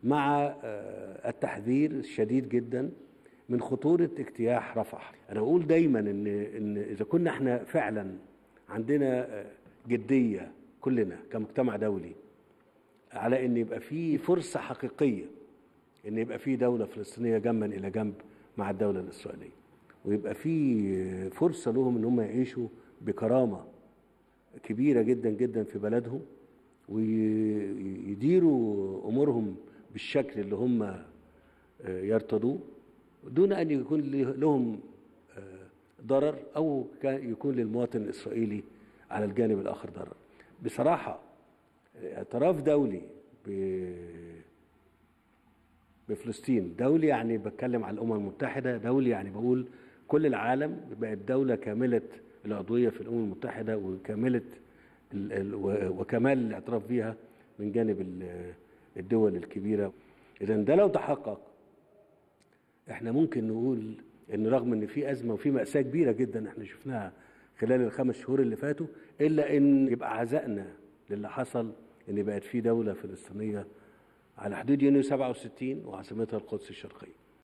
مع آه، التحذير الشديد جدا من خطورة اجتياح رفح أنا أقول دايما إن, إن إذا كنا احنا فعلا عندنا آه، جدية كلنا كمجتمع دولي على إن يبقى في فرصة حقيقية إن يبقى في دولة فلسطينية جنبا إلى جنب مع الدولة الإسرائيلية ويبقى في فرصة لهم إن هم يعيشوا بكرامة كبيرة جدا جدا في بلدهم ويديروا أمورهم بالشكل اللي هم آه، يرتضوه دون أن يكون لهم آه، ضرر أو كان يكون للمواطن الإسرائيلي على الجانب الآخر ضرر بصراحة اعتراف دولي ب- بفلسطين دولي يعني بتكلم على الأمم المتحدة دولي يعني بقول كل العالم بقت دولة كاملة العضوية في الأمم المتحدة وكاملة ال- ال- و- وكمال الاعتراف بها من جانب ال- الدول الكبيرة إذا ده لو تحقق احنا ممكن نقول ان رغم ان في ازمه وفي ماساه كبيره جدا احنا شفناها خلال الخمس شهور اللي فاتوا الا ان يبقى عزائنا للي حصل ان بقت في دوله فلسطينيه على حدود يونيو 67 وعاصمتها القدس الشرقيه